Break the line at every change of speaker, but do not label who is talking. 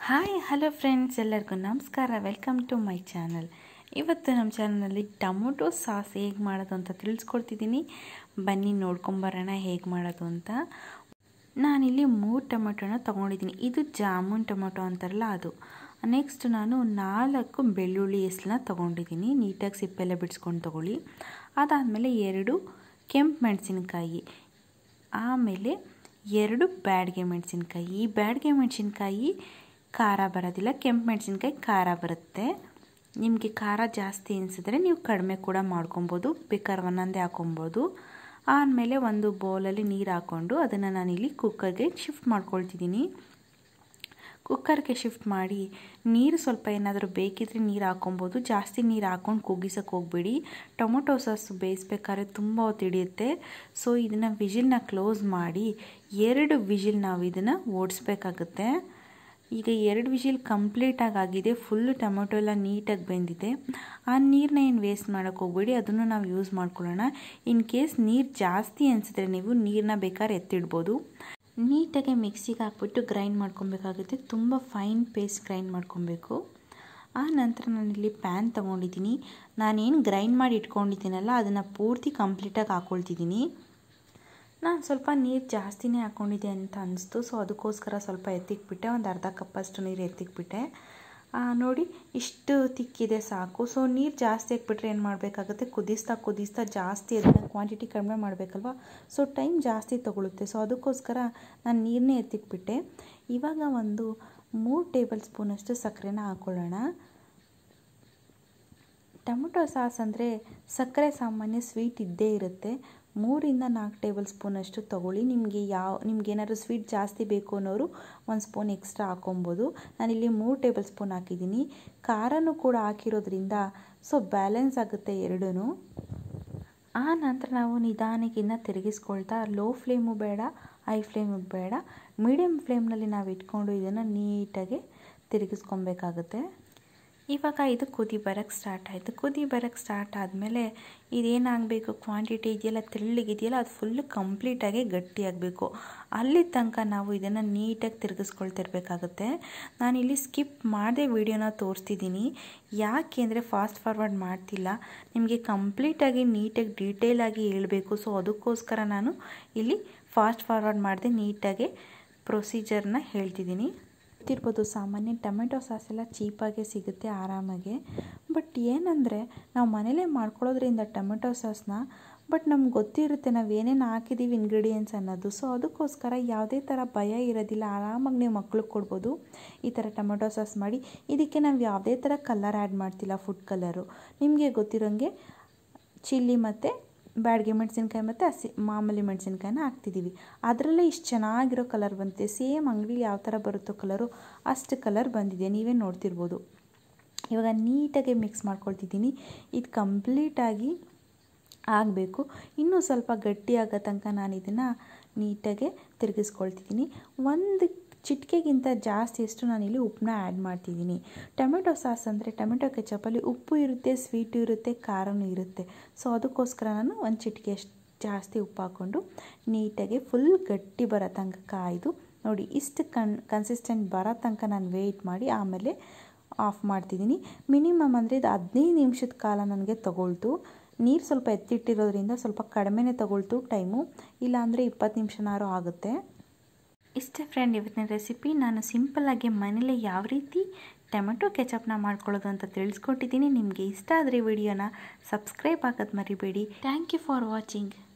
hi hello friends ಎಲ್ಲರಿಗೂ ನಮಸ್ಕಾರ welcome to my channel ಇವತ್ತು ನಮ್ಮ ಚಾನಲಲ್ಲಿ ಟೊಮೊಟೊ ಸಾಸ್ ಹೇಗೆ ಮಾಡೋದು ಅಂತ ತಿಳಿಸ್ಕೊಡ್ತಿದ್ದೀನಿ ಬನ್ನಿ ನೋಡ್ಕೊಂಬರೋಣ ಹೇಗೆ ಮಾಡೋದು ಅಂತ ನಾನಿಲ್ಲಿ ಮೂರು ಟೊಮೆಟೊನ ತೊಗೊಂಡಿದ್ದೀನಿ ಇದು ಜಾಮೂನ್ ಟೊಮೆಟೊ ಅಂತಾರಲ್ಲ ಅದು ನೆಕ್ಸ್ಟ್ ನಾನು ನಾಲ್ಕು ಬೆಳ್ಳುಳ್ಳಿ ಎಸ್ಲನ್ನ ತೊಗೊಂಡಿದ್ದೀನಿ ನೀಟಾಗಿ ಸಿಪ್ಪೆಲ್ಲ ಬಿಡಿಸ್ಕೊಂಡು ತೊಗೊಳ್ಳಿ ಅದಾದಮೇಲೆ ಎರಡು ಕೆಂಪು ಮೆಣಸಿನ್ಕಾಯಿ ಆಮೇಲೆ ಎರಡು ಬ್ಯಾಡ್ಗೆ ಮೆಣಸಿನ್ಕಾಯಿ ಈ ಬ್ಯಾಡ್ಗೆ ಮೆಣಸಿನ್ಕಾಯಿ ಖಾರ ಬರೋದಿಲ್ಲ ಕೆಂಪು ಮೆಣಸಿನ್ಕಾಯಿ ಖಾರ ಬರುತ್ತೆ ನಿಮಗೆ ಖಾರ ಜಾಸ್ತಿ ಅನಿಸಿದ್ರೆ ನೀವು ಕಡಿಮೆ ಕೂಡ ಮಾಡ್ಕೊಬೋದು ಬೇಕಾದ್ರೆ ಒಂದೊಂದೇ ಹಾಕೊಬೋದು ಆದಮೇಲೆ ಒಂದು ಬೌಲಲ್ಲಿ ನೀರು ಹಾಕ್ಕೊಂಡು ಅದನ್ನು ನಾನಿಲ್ಲಿ ಕುಕ್ಕರ್ಗೆ ಶಿಫ್ಟ್ ಮಾಡ್ಕೊಳ್ತಿದ್ದೀನಿ ಕುಕ್ಕರ್ಗೆ ಶಿಫ್ಟ್ ಮಾಡಿ ನೀರು ಸ್ವಲ್ಪ ಏನಾದರೂ ಬೇಕಿದ್ರೆ ನೀರು ಹಾಕೊಬೋದು ಜಾಸ್ತಿ ನೀರು ಹಾಕ್ಕೊಂಡು ಕುಗ್ಗಿಸೋಕೆ ಹೋಗ್ಬೇಡಿ ಟೊಮೊಟೊ ಸಾಸ್ ಬೇಯಿಸ್ಬೇಕಾದ್ರೆ ತುಂಬ ಹೊತ್ತು ಹಿಡಿಯುತ್ತೆ ಸೊ ಇದನ್ನು ವಿಜಿಲ್ನ ಕ್ಲೋಸ್ ಮಾಡಿ ಎರಡು ವಿಜಿಲ್ ನಾವು ಇದನ್ನು ಓಡಿಸ್ಬೇಕಾಗುತ್ತೆ ಈಗ ಎರಡು ವಿಜಿಲ್ ಕಂಪ್ಲೀಟಾಗಿ ಆಗಿದೆ ಫುಲ್ಲು ಟೊಮೊಟೊ ಎಲ್ಲ ನೀಟಾಗಿ ಬೆಂದಿದೆ ಆ ನೀರನ್ನ ಏನು ವೇಸ್ಟ್ ಮಾಡೋಕ್ಕೆ ಹೋಗ್ಬೇಡಿ ಅದನ್ನು ನಾವು ಯೂಸ್ ಮಾಡ್ಕೊಳ್ಳೋಣ ಇನ್ ಕೇಸ್ ನೀರು ಜಾಸ್ತಿ ಅನಿಸಿದ್ರೆ ನೀವು ನೀರನ್ನ ಬೇಕಾದ್ರೆ ಎತ್ತಿಡ್ಬೋದು ನೀಟಾಗಿ ಮಿಕ್ಸಿಗೆ ಹಾಕ್ಬಿಟ್ಟು ಗ್ರೈಂಡ್ ಮಾಡ್ಕೊಬೇಕಾಗುತ್ತೆ ತುಂಬ ಫೈನ್ ಪೇಸ್ಟ್ ಗ್ರೈಂಡ್ ಮಾಡ್ಕೊಬೇಕು ಆ ನಂತರ ನಾನಿಲ್ಲಿ ಪ್ಯಾನ್ ತೊಗೊಂಡಿದ್ದೀನಿ ನಾನೇನು ಗ್ರೈಂಡ್ ಮಾಡಿ ಇಟ್ಕೊಂಡಿದ್ದೀನಲ್ಲ ಅದನ್ನು ಪೂರ್ತಿ ಕಂಪ್ಲೀಟಾಗಿ ಹಾಕ್ಕೊಳ್ತಿದ್ದೀನಿ ನಾನು ಸ್ವಲ್ಪ ನೀರು ಜಾಸ್ತಿನೇ ಹಾಕ್ಕೊಂಡಿದ್ದೆ ಅಂತ ಅನಿಸ್ತು ಸೊ ಅದಕ್ಕೋಸ್ಕರ ಸ್ವಲ್ಪ ಎತ್ತಿಕ್ಬಿಟ್ಟೆ ಒಂದು ಅರ್ಧ ಕಪ್ಪಷ್ಟು ನೀರು ಎತ್ತಿಕ್ಬಿಟ್ಟೆ ನೋಡಿ ಇಷ್ಟು ತಿಕ್ಕಿದೆ ಸಾಕು ಸೊ ನೀರು ಜಾಸ್ತಿ ಹಾಕ್ಬಿಟ್ರೆ ಏನು ಮಾಡಬೇಕಾಗುತ್ತೆ ಕುದಿಸ್ತಾ ಕುದಿಸ್ತಾ ಜಾಸ್ತಿ ಅದನ್ನು ಕ್ವಾಂಟಿಟಿ ಕಡಿಮೆ ಮಾಡಬೇಕಲ್ವ ಸೊ ಟೈಮ್ ಜಾಸ್ತಿ ತೊಗೊಳುತ್ತೆ ಸೊ ಅದಕ್ಕೋಸ್ಕರ ನಾನು ನೀರನ್ನೇ ಎತ್ತಿಕ್ಬಿಟ್ಟೆ ಇವಾಗ ಒಂದು ಮೂರು ಟೇಬಲ್ ಸ್ಪೂನಷ್ಟು ಸಕ್ಕರೆನ ಹಾಕ್ಕೊಳ್ಳೋಣ ಟೊಮೊಟೊ ಸಾಸ್ ಅಂದರೆ ಸಕ್ಕರೆ ಸಾಮಾನ್ಯ ಸ್ವೀಟ್ ಇದ್ದೇ ಇರುತ್ತೆ ಮೂರಿಂದ ನಾಲ್ಕು ಟೇಬಲ್ ಸ್ಪೂನಷ್ಟು ತೊಗೊಳ್ಳಿ ನಿಮಗೆ ಯಾವ ನಿಮ್ಗೇನಾದ್ರು ಸ್ವೀಟ್ ಜಾಸ್ತಿ ಬೇಕು ಅನ್ನೋರು ಒಂದು ಸ್ಪೂನ್ ಎಕ್ಸ್ಟ್ರಾ ಹಾಕೊಬೋದು ನಾನಿಲ್ಲಿ ಮೂರು ಟೇಬಲ್ ಸ್ಪೂನ್ ಹಾಕಿದ್ದೀನಿ ಖಾರನೂ ಕೂಡ ಹಾಕಿರೋದ್ರಿಂದ ಸೊ ಬ್ಯಾಲೆನ್ಸ್ ಆಗುತ್ತೆ ಎರಡೂ ಆ ನಂತರ ನಾವು ನಿಧಾನಕ್ಕಿನ್ನ ತಿರುಗಿಸ್ಕೊಳ್ತಾ ಲೋ ಫ್ಲೇಮು ಬೇಡ ಹೈ ಫ್ಲೇಮು ಬೇಡ ಮೀಡಿಯಮ್ ಫ್ಲೇಮ್ನಲ್ಲಿ ನಾವು ಇಟ್ಕೊಂಡು ಇದನ್ನು ನೀಟಾಗಿ ತಿರುಗಿಸ್ಕೊಬೇಕಾಗುತ್ತೆ ಇವಾಗ ಇದು ಕುದಿ ಬರೋಕ್ಕೆ ಸ್ಟಾರ್ಟ್ ಆಯಿತು ಕುದಿ ಬರೋಕ್ಕೆ ಸ್ಟಾರ್ಟ್ ಆದಮೇಲೆ ಇದೇನಾಗಬೇಕು ಕ್ವಾಂಟಿಟಿ ಇದೆಯಲ್ಲ ತೆಳ್ಳಗಿದೆಯಲ್ಲ ಅದು ಫುಲ್ಲು ಕಂಪ್ಲೀಟಾಗಿ ಗಟ್ಟಿಯಾಗಬೇಕು ಅಲ್ಲಿ ತನಕ ನಾವು ಇದನ್ನು ನೀಟಾಗಿ ತಿರುಗಿಸ್ಕೊಳ್ತಿರ್ಬೇಕಾಗುತ್ತೆ ನಾನಿಲ್ಲಿ ಸ್ಕಿಪ್ ಮಾಡದೆ ವಿಡಿಯೋನ ತೋರಿಸ್ತಿದ್ದೀನಿ ಯಾಕೆ ಅಂದರೆ ಫಾಸ್ಟ್ ಫಾರ್ವರ್ಡ್ ಮಾಡ್ತಿಲ್ಲ ನಿಮಗೆ ಕಂಪ್ಲೀಟಾಗಿ ನೀಟಾಗಿ ಡೀಟೇಲಾಗಿ ಹೇಳಬೇಕು ಸೊ ಅದಕ್ಕೋಸ್ಕರ ನಾನು ಇಲ್ಲಿ ಫಾಸ್ಟ್ ಫಾರ್ವರ್ಡ್ ಮಾಡದೆ ನೀಟಾಗಿ ಪ್ರೊಸೀಜರ್ನ ಹೇಳ್ತಿದ್ದೀನಿ ಗೊತ್ತಿರ್ಬೋದು ಸಾಮಾನ್ಯ ಟೊಮೆಟೊ ಸಾಸ್ ಎಲ್ಲ ಚೀಪಾಗೆ ಸಿಗುತ್ತೆ ಆರಾಮಾಗೆ ಬಟ್ ಏನಂದರೆ ನಾವು ಮನೇಲೇ ಮಾಡ್ಕೊಳ್ಳೋದ್ರಿಂದ ಟೊಮೆಟೊ ಸಾಸ್ನ ಬಟ್ ನಮ್ಗೆ ಗೊತ್ತಿರುತ್ತೆ ನಾವು ಏನೇನು ಹಾಕಿದ್ದೀವಿ ಇಂಗ್ರೀಡಿಯೆಂಟ್ಸ್ ಅನ್ನೋದು ಸೊ ಅದಕ್ಕೋಸ್ಕರ ಯಾವುದೇ ಥರ ಭಯ ಇರೋದಿಲ್ಲ ಆರಾಮಾಗಿ ನೀವು ಮಕ್ಳಿಗೆ ಕೊಡ್ಬೋದು ಈ ಥರ ಟೊಮೆಟೊ ಸಾಸ್ ಮಾಡಿ ಇದಕ್ಕೆ ನಾವು ಯಾವುದೇ ಥರ ಕಲರ್ ಆ್ಯಡ್ ಮಾಡ್ತಿಲ್ಲ ಫುಡ್ ಕಲರು ನಿಮಗೆ ಗೊತ್ತಿರೋಂಗೆ ಚಿಲ್ಲಿ ಮತ್ತು ಬ್ಯಾಡ್ಗೆ ಮೆಣಸಿನ್ಕಾಯಿ ಮತ್ತು ಹಸಿ ಮಾಮೂಲಿ ಮೆಣಸಿನ್ಕಾಯಿನ ಹಾಕ್ತಿದ್ದೀವಿ ಅದರಲ್ಲೇ ಇಷ್ಟು ಚೆನ್ನಾಗಿರೋ ಕಲರ್ ಬಂದಿದೆ ಸೇಮ್ ಅಂಗಡಿಲಿ ಯಾವ ಥರ ಬರುತ್ತೋ ಕಲರು ಅಷ್ಟು ಕಲರ್ ಬಂದಿದೆ ನೀವೇ ನೋಡ್ತಿರ್ಬೋದು ಇವಾಗ ನೀಟಾಗಿ ಮಿಕ್ಸ್ ಮಾಡ್ಕೊಳ್ತಿದ್ದೀನಿ ಇದು ಕಂಪ್ಲೀಟಾಗಿ ಆಗಬೇಕು ಇನ್ನೂ ಸ್ವಲ್ಪ ಗಟ್ಟಿ ಆಗೋ ತನಕ ನಾನು ಇದನ್ನು ನೀಟಾಗಿ ತಿರುಗಿಸ್ಕೊಳ್ತಿದ್ದೀನಿ ಒಂದು ಚಿಟಿಕೆಗಿಂತ ಜಾಸ್ತಿ ಅಷ್ಟು ನಾನಿಲ್ಲಿ ಉಪ್ಪನ್ನ ಆ್ಯಡ್ ಮಾಡ್ತಿದ್ದೀನಿ ಟೊಮೆಟೊ ಸಾಸ್ ಅಂದರೆ ಟೊಮೆಟೊ ಕೆಚಪಲ್ಲಿ ಉಪ್ಪು ಇರುತ್ತೆ ಸ್ವೀಟು ಇರುತ್ತೆ ಖಾರನೂ ಇರುತ್ತೆ ಸೊ ಅದಕ್ಕೋಸ್ಕರ ನಾನು ಒಂದು ಚಿಟಿಕೆ ಅಷ್ಟು ಜಾಸ್ತಿ ಉಪ್ಪು ಹಾಕ್ಕೊಂಡು ನೀಟಾಗಿ ಫುಲ್ ಗಟ್ಟಿ ಬರೋ ತನಕ ಕಾಯ್ದು ನೋಡಿ ಇಷ್ಟು ಕನ್ ಕನ್ಸಿಸ್ಟೆಂಟ್ ಬರೋ ತನಕ ನಾನು ವೆಯ್ಟ್ ಮಾಡಿ ಆಮೇಲೆ ಆಫ್ ಮಾಡ್ತಿದ್ದೀನಿ ಮಿನಿಮಮ್ ಅಂದರೆ ಇದು ಹದಿನೈದು ನಿಮಿಷದ ಕಾಲ ನನಗೆ ತಗೊಳ್ತು ನೀರು ಸ್ವಲ್ಪ ಎತ್ತಿಟ್ಟಿರೋದ್ರಿಂದ ಸ್ವಲ್ಪ ಕಡಿಮೆನೇ ತಗೊಳ್ತು ಟೈಮು ಇಲ್ಲಾಂದರೆ ಇಪ್ಪತ್ತು ನಿಮಿಷನಾರು ಆಗುತ್ತೆ ಇಷ್ಟೇ ಫ್ರೆಂಡ್ ಇವತ್ತಿನ ರೆಸಿಪಿ ನಾನು ಸಿಂಪಲ್ಲಾಗಿ ಮನೇಲಿ ಯಾವ ರೀತಿ ಟೊಮೆಟೊ ಕೆಚಪ್ನ ಮಾಡ್ಕೊಳ್ಳೋದು ಅಂತ ತಿಳಿಸ್ಕೊಟ್ಟಿದ್ದೀನಿ ನಿಮಗೆ ಇಷ್ಟ ಆದರೆ ವಿಡಿಯೋನ ಸಬ್ಸ್ಕ್ರೈಬ್ ಆಗೋದು ಮರಿಬೇಡಿ ಥ್ಯಾಂಕ್ ಯು ಫಾರ್ ವಾಚಿಂಗ್